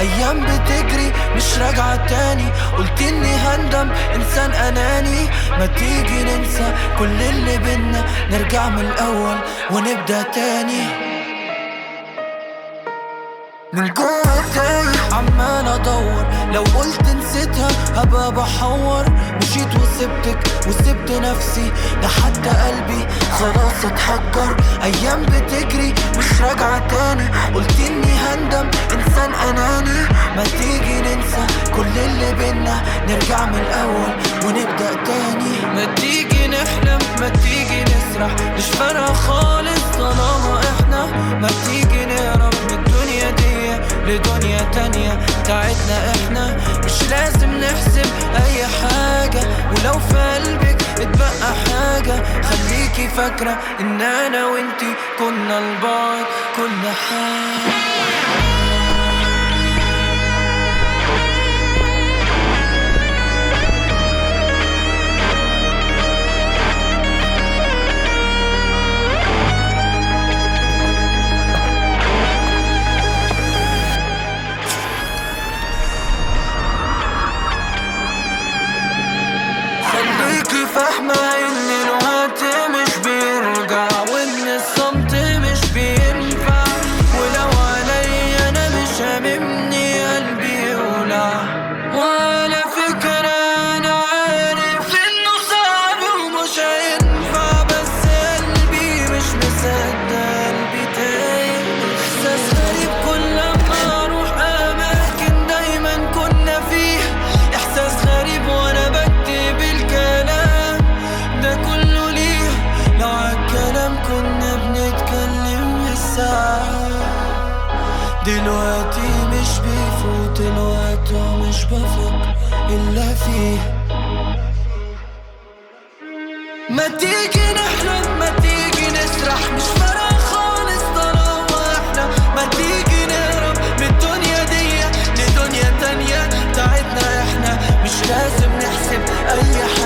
ايام بتجري مش راجعة تاني قلت اني هندم انسان اناني ما تيجي ننسى كل اللي بينا نرجع من الاول ونبدأ تاني من جوه تايه عمال ادور لو قلت نسيتها هبقى بحور مشيت وسبتك وسبت نفسي لحد قلبي خلاص اتحجر ايام بتجري مش راجعة تاني قلت اني هندم انسان اناني ما تيجي ننسى كل اللي بينا نرجع من الاول ونبدأ تاني ما تيجي نحلم ما تيجي نسرح مش فارقة خالص طالما احنا ما تيجي نهرب من الدنيا دي لدنيا تانية بتاعتنا احنا مش لازم نحسب اي حاجة ولو في قلبك اتبقى حاجة خليكي فاكرة ان انا وانتي كنا لبعض كل حاجة خليكي فاهمة ان الوقت مش بيرجع وان الصمت مش بينفع ولو عليا انا مش هاممني قلبي يولع وعلى فكرة انا عارف انه صعب ومش هينفع بس قلبي مش مصدق قلبي تايه احساس غريب كل لما اروح اماكن دايما كنا فيه احساس غريب وانا بكتب الكلام ده كله ليه لو عالكلام كنا بنتكلم بالساعات دلوقتي مش بيفوت الوقت ومش بفكر الا فيه ما تيجي نحلم ما تيجي نسرح مش فارقة خالص طالما احنا ما تيجي نهرب من الدنيا دي لدنيا تانية بتاعتنا احنا مش لازم نحسب اي